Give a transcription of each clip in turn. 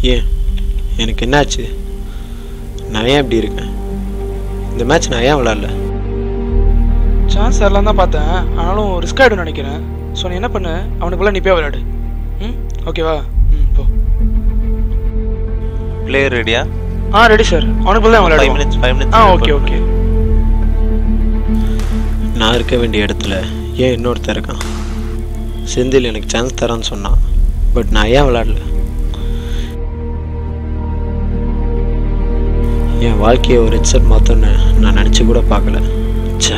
ஏன் எனக்கு என்னாச்சு நான் ஏன் இப்படி இருக்கேன் இந்த மேட்ச் நான் ஏன் விளாட்ல சான்ஸ் தரலாம் தான் பார்த்தேன் ஆனாலும் ரிஸ்க் ஆகிடும் நினைக்கிறேன் ஸோ நீ என்ன பண்ணு அவனுக்குள்ள நீ போய் விளையாடு ம் ஓகேவா ம் போ பிளேயர் ரெடியா ஆ ரெடி சார் அவனுக்குள்ள தான் ஃபைவ் விளையாடுவோம் மினிட்ஸ் ஃபைவ் மினிட்ஸ் ஆ ஓகே ஓகே நான் இருக்க வேண்டிய இடத்துல ஏன் இன்னொருத்தன் இருக்கான் செந்தில் எனக்கு சான்ஸ் தரான்னு சொன்னான் பட் நான் ஏன் விளாடல என் வாழ்க்கையை ஒரு ஹெட்செட் மாற்றோன்னு நான் நினச்சி கூட பார்க்கல ச்சே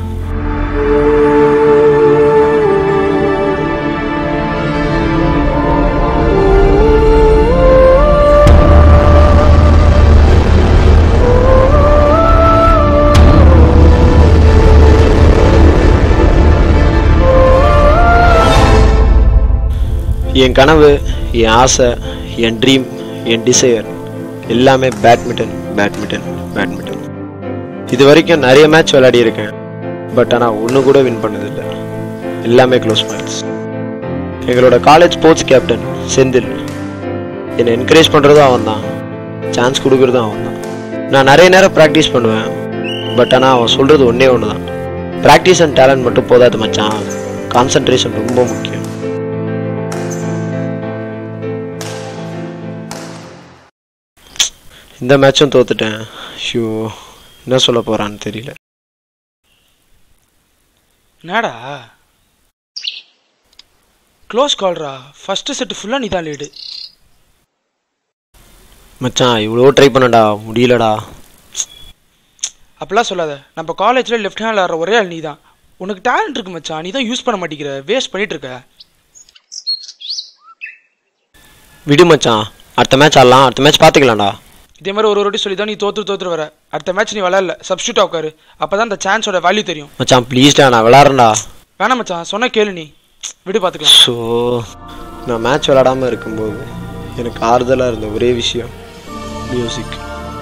என் கனவு என் ஆசை என் ட்ரீம் என் டிசையர் எல்லாமே பேட்மிண்டன் பேட்மிண்டன் பேட்மிண்டன் இது வரைக்கும் நிறைய மேட்ச் விளையாடி இருக்கேன் பட் ஆனால் ஒன்று கூட வின் பண்ணதில்லை எல்லாமே க்ளோஸ் மேட்ச் எங்களோட காலேஜ் ஸ்போர்ட்ஸ் கேப்டன் செந்தில் என்னை என்கரேஜ் பண்ணுறதும் அவன் தான் சான்ஸ் கொடுக்குறதும் அவன் தான் நான் நிறைய நேரம் ப்ராக்டிஸ் பண்ணுவேன் பட் ஆனால் அவன் சொல்கிறது ஒன்றே ஒன்று தான் ப்ராக்டிஸ் அண்ட் டேலண்ட் மட்டும் போதாது மச்சான் கான்சன்ட்ரேஷன் ரொம்ப முக்கியம் இந்த மேட்சும் தோத்துட்டேன் ஷோ என்ன சொல்ல போறான்னு தெரியல என்னடா க்ளோஸ் கால்ரா ஃபர்ஸ்ட் செட் ஃபுல்லாக நீ தான் லீடு மச்சான் இவ்வளோ ட்ரை பண்ணடா முடியலடா அப்படிலாம் சொல்லாத நம்ம காலேஜில் லெஃப்ட் ஹேண்ட் விளாட்ற ஒரே ஆள் நீ தான் உனக்கு டேலண்ட் இருக்கு மச்சான் நீ தான் யூஸ் பண்ண மாட்டேங்கிற வேஸ்ட் பண்ணிட்டு இருக்க விடு மச்சான் அடுத்த மேட்ச் ஆடலாம் அடுத்த மேட்ச் பார்த்துக்கலாம்டா இதே மாதிரி ஒரு ஒரு வாட்டி சொல்லி தான் நீ தோத்து தோத்துட்டு வர அடுத்த மேட்ச் நீ விளையாடல சப்ஸ்டியூட் உட்காரு அப்போ தான் அந்த சான்ஸோட வேல்யூ தெரியும் மச்சான் ப்ளீஸ்டா நான் விளாட்றேன்டா வேணாம் மச்சான் சொன்ன கேளு நீ விடு பார்த்துக்கலாம் ஸோ நான் மேட்ச் விளாடாமல் இருக்கும்போது எனக்கு ஆறுதலாக இருந்த ஒரே விஷயம் மியூசிக்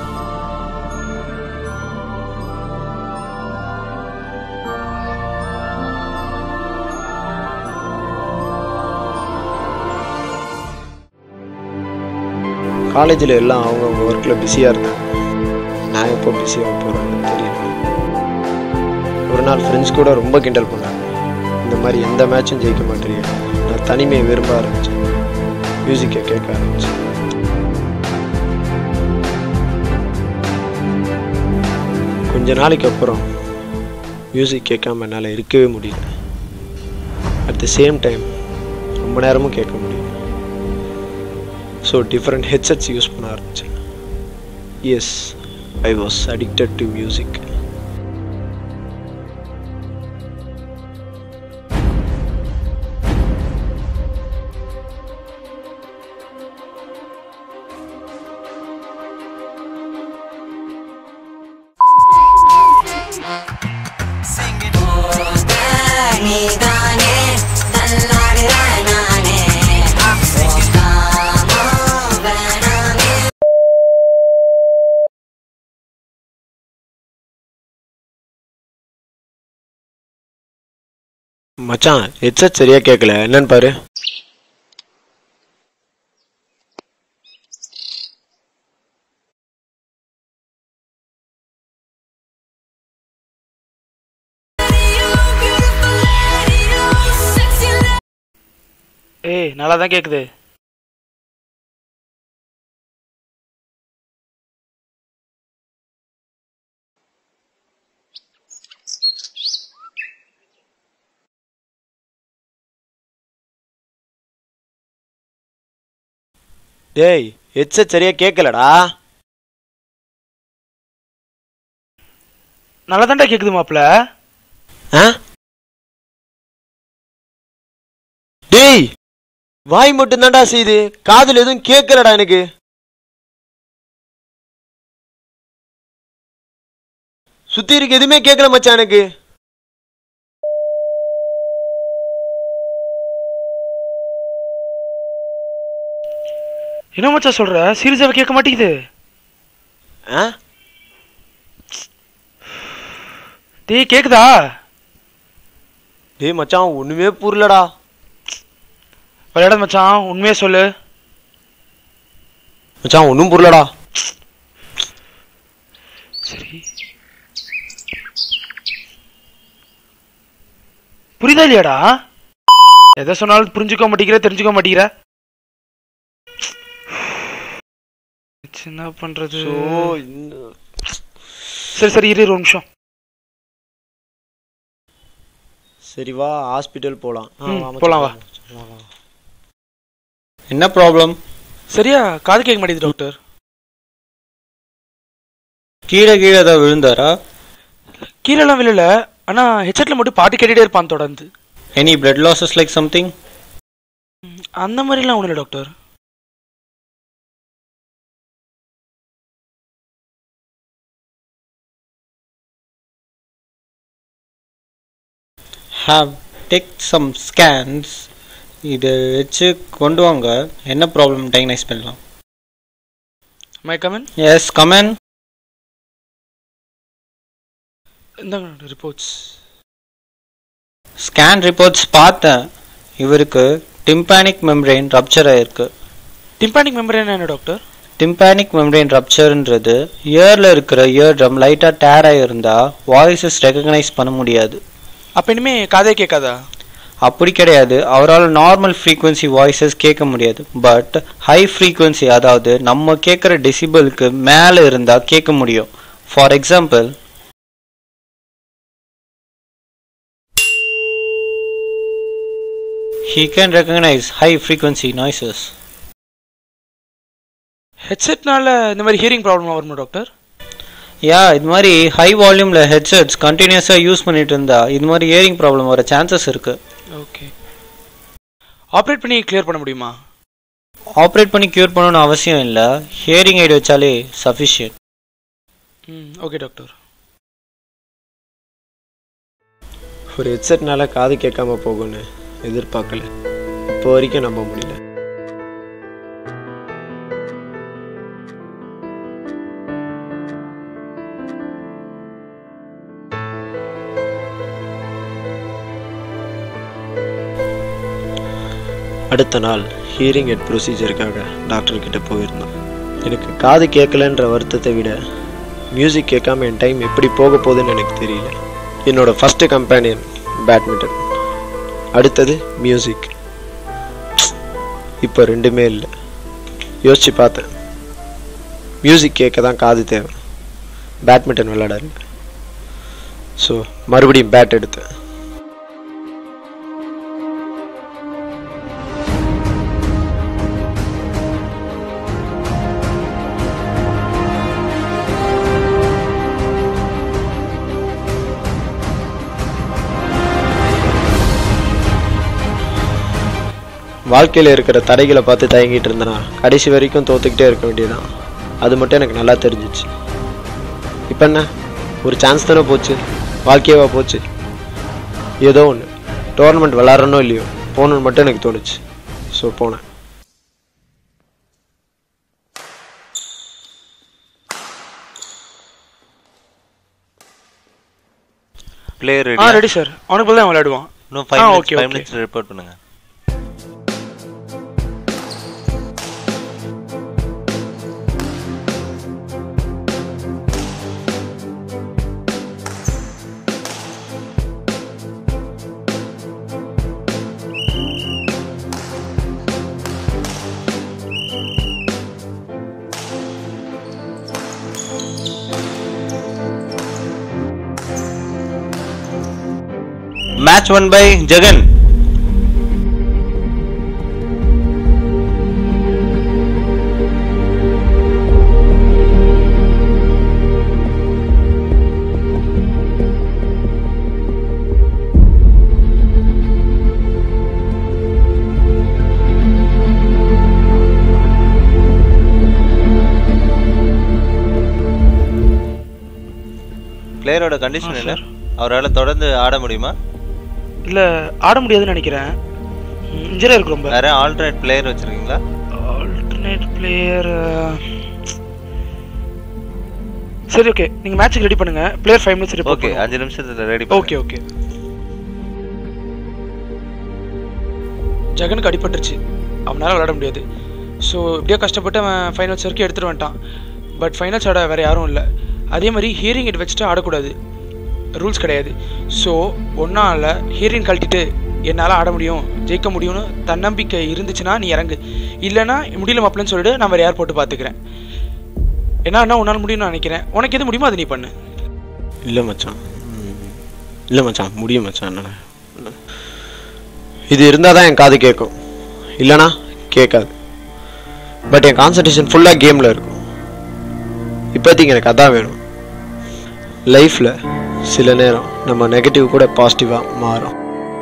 காலேஜில் எல்லாம் அவங்கவுங்க ஒர்க்கில் பிஸியாக இருந்தாங்க நான் எப்போ பிஸியாக போகிறேன்னு தெரியல ஒரு நாள் ஃப்ரெண்ட்ஸ் கூட ரொம்ப கிண்டல் பண்ணாங்க இந்த மாதிரி எந்த மேட்சும் ஜெயிக்க மாட்டேறீங்க நான் தனிமையை விரும்ப ஆரம்பித்தேன் மியூசிக்கை கேட்க ஆரம்பித்தேன் கொஞ்ச நாளைக்கு அப்புறம் மியூசிக் கேட்காம என்னால் இருக்கவே முடியல அட் த சேம் டைம் ரொம்ப நேரமும் கேட்க முடியல ஸோ டிஃப்ரெண்ட் ஹெட்செட்ஸ் யூஸ் பண்ண ஆரம்பித்தேன் yes I was addicted to music நீதானே தன்னாடுறாய் நானே போகாமோ வேணாமே மச்சான் ஹெட்செட் சரியா கேட்கல என்னன்னு பாரு ஏய் நல்லா தான் கேட்குது டேய் ஹெட்செட் சரியா கேட்கலடா நல்லா தான்டா கேட்குது மாப்ள ஆ டேய் வாய் மட்டும் தான்டா செய்யுது காதுல எதுவும் கேட்கலடா எனக்கு சுத்தி இருக்கு எதுவுமே கேட்கல மச்சான் எனக்கு என்ன மச்சான் சொல்ற சீரியஸாவே கேட்க மாட்டேங்குது ஆ டேய் கேக்குதா டேய் மச்சான் ஒண்ணுமே புரியலடா விளையாட மச்சான் உண்மையே சொல்லு மச்சான் ஒன்றும் புரியலடா சரி புரியுதா இல்லையாடா எதை சொன்னாலும் புரிஞ்சுக்க மாட்டேங்கிற தெரிஞ்சுக்க மாட்டேங்கிற என்ன பண்றது சரி சரி இரு ஒரு நிமிஷம் சரி வா ஹாஸ்பிட்டல் போகலாம் ம், போலாம் வா. என்ன ப்ராப்ளம் சரியா காது கேட்க மாட்டேங்குது டாக்டர் கீழே கீழே ஏதாவது விழுந்தாரா கீழெல்லாம் விழல ஆனா ஹெட்செட்ல மட்டும் பாட்டு கேட்டுட்டே இருப்பான் தொடர்ந்து any blood losses like something அந்த மாதிரிலாம் ஒன்றும் இல்லை doctor have take some scans இதை வச்சு கொண்டு வாங்க என்ன ப்ராப்ளம் டயக்னைஸ் பண்ணலாம் மை கமன் எஸ் கமன் இந்தாங்க ரிப்போர்ட்ஸ் ஸ்கேன் ரிப்போர்ட்ஸ் பார்த்தேன் இவருக்கு டிம்பானிக் மெம்ப்ரெயின் ரப்சர் ஆயிருக்கு டிம்பானிக் மெம்பர் என்ன டாக்டர் டிம்பானிக் மெம்ப்ரெயின் ரப்சர்ன்றது இயரில் இருக்கிற இயர் ட்ரம் லைட்டாக டேர் ஆகிருந்தா வாய்ஸஸ் ரெகக்னைஸ் பண்ண முடியாது அப்ப இனிமே காதே கேட்காதா அப்படி கிடையாது அவரால் நார்மல் ஃப்ரீக்வன்சி வாய்ஸஸ் கேட்க முடியாது பட் ஹை ஃப்ரீக்வன்சி அதாவது நம்ம கேட்குற டெசிபலுக்கு மேலே இருந்தால் கேட்க முடியும் for example he can recognize high frequency noises ஹெட்செட்னால இந்த மாதிரி ஹியரிங் ப்ராப்ளம் வருமா டாக்டர் யா இது மாதிரி ஹை வால்யூமில் ஹெட்செட்ஸ் கண்டினியூஸாக யூஸ் பண்ணிட்டு இருந்தா இது மாதிரி இயரிங் ப்ராப்ளம் வர சான்சஸ் இருக்கு ஓகே ஆப்ரேட் பண்ணி கிளியர் பண்ண முடியுமா ஆப்ரேட் பண்ணி க்யூர் பண்ணணும்னு அவசியம் இல்லை ஹியரிங் எய்ட் வச்சாலே சஃபிஷியன்ட் ம் ஓகே டாக்டர் ஒரு ஹெட்செட்னால காது கேட்காம போகும்னு எதிர்பார்க்கல இப்போ வரைக்கும் நம்ப முடியல அடுத்த நாள் ஹியரிங் எட் ப்ரொசீஜருக்காக டாக்டர் கிட்ட போயிருந்தோம் எனக்கு காது கேட்கலன்ற வருத்தத்தை விட மியூசிக் கேட்காம என் டைம் எப்படி போக போகுதுன்னு எனக்கு தெரியல என்னோட ஃபஸ்ட்டு கம்பேனியன் பேட்மிண்டன் அடுத்தது மியூசிக் இப்போ ரெண்டுமே இல்லை யோசிச்சு பார்த்தேன் மியூசிக் கேட்க தான் காது தேவை பேட்மிண்டன் விளையாட ஸோ மறுபடியும் பேட் எடுத்தேன் வாழ்க்கையில் இருக்கிற தடைகளை பார்த்து தயங்கிட்டு இருந்தேனா கடைசி வரைக்கும் தோத்துக்கிட்டே இருக்க வேண்டியதுதான் அது மட்டும் எனக்கு நல்லா தெரிஞ்சிச்சு இப்போ என்ன ஒரு சான்ஸ் தானே போச்சு வாழ்க்கையவா போச்சு ஏதோ ஒன்று டோர்னமெண்ட் விளாட்றனோ இல்லையோ போகணுன்னு மட்டும் எனக்கு தோணுச்சு ஸோ போனேன் பிளேயர் ஆ ரெடி ரெடி சார் அவனுக்கு பதில் தான் விளையாடுவான் இன்னும் ஆ, five minutes okay, five okay. Minutes report பண்ணுங்க மேட்ச் ஒன் பை ஜெகன் பிளேயரோட கண்டிஷன் ஆ, என்ன sir. அவரால் தொடர்ந்து ஆட முடியுமா இல்ல ஆட முடியாதுன்னு நினைக்கிறேன் இன்ஜரியா இருக்கு ரொம்ப வேற ஆல்டர்னேட் பிளேயர் வச்சிருக்கீங்களா ஆல்டர்னேட் பிளேயர் சரி ஓகே நீங்க மேட்ச்சுக்கு ரெடி பண்ணுங்க player five minutes report okay அஞ்சு நிமிஷத்துல ரெடி ஓகே ஓகே ஜெகனுக்கு அடிபட்டுருச்சு அவனால விளையாட முடியாது ஸோ ஸோ இப்படியே கஷ்டப்பட்டு அவன் ஃபைனல்ஸ் வரைக்கும் எடுத்துகிட்டு வந்துட்டான் பட் ஃபைனல்ஸ் ஆட வேறு யாரும் இல்லை அதே மாதிரி ஹியரிங் எட் வச்சுட்டு ஆடக்கூடாது ரூல்ஸ் கிடையாது ஸோ ஒன்றால் ஹியரிங் கழட்டிட்டு என்னால் ஆட முடியும் ஜெயிக்க முடியும்னு தன்னம்பிக்கை இருந்துச்சுன்னா நீ இறங்கு இல்லைன்னா முடியல மாப்பிள்ளன்னு சொல்லிட்டு நான் வேறு யார் போட்டு பார்த்துக்கிறேன் ஏன்னா என்ன உன்னால் முடியும்னு நான் நினைக்கிறேன் உனக்கு எது முடியுமோ அதை நீ பண்ணு இல்லை மச்சான் ம். இல்லை மச்சான் முடியும் மச்சான் என்னால் இது இருந்தால் தான் என் காது கேட்கும் இல்லைனா கேட்காது பட் என் கான்சன்ட்ரேஷன் ஃபுல்லாக கேமில் இருக்கும் இப்போதைக்கு எனக்கு அதான் வேணும் லைஃப்பில் சில நேரம் நம்ம நெகட்டிவ் கூட பாசிட்டிவாக மாறும்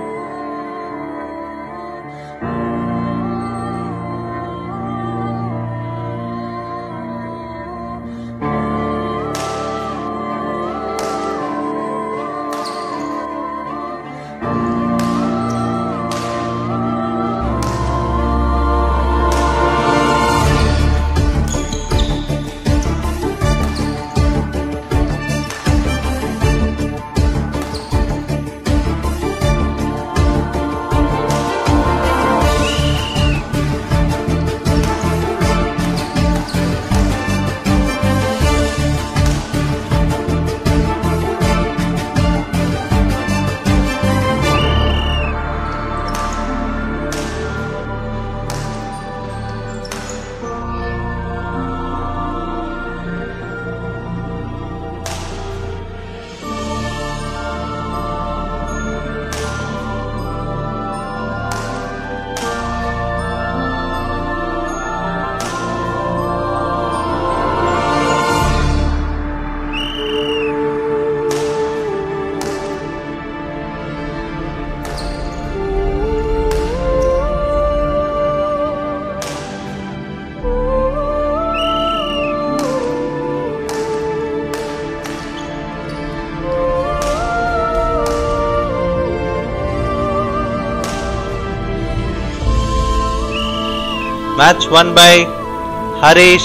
Match won by Harish.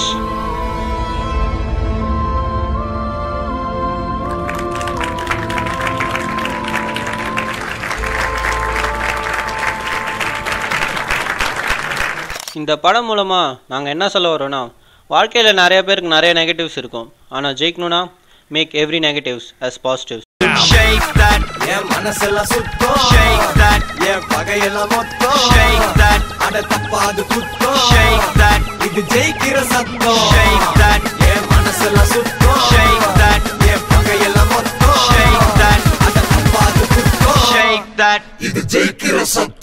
இந்த படம் மூலமா நாங்க என்ன சொல்ல வரோம்னா வாழ்க்கையில நிறைய பேருக்கு நிறைய நெகட்டிவ்ஸ் இருக்கும் ஆனா ஜெயிக்கணும்னா make every negatives as positives Shake that, என் மனசெல்லாம் சுத்தம் Shake that, என் பகையெல்லாம் மொத்தம் Shake that, அட தப்பாது குத்தம் Shake that, இது ஜெயிக்கிற சத்தம் Shake that, என் மனசெல்லாம் சுத்தம் Shake that, என் பகையெல்லாம் மொத்தம் Shake that, அட தப்பாது குத்தம் Shake that, இது ஜெயிக்கிற சத்தம்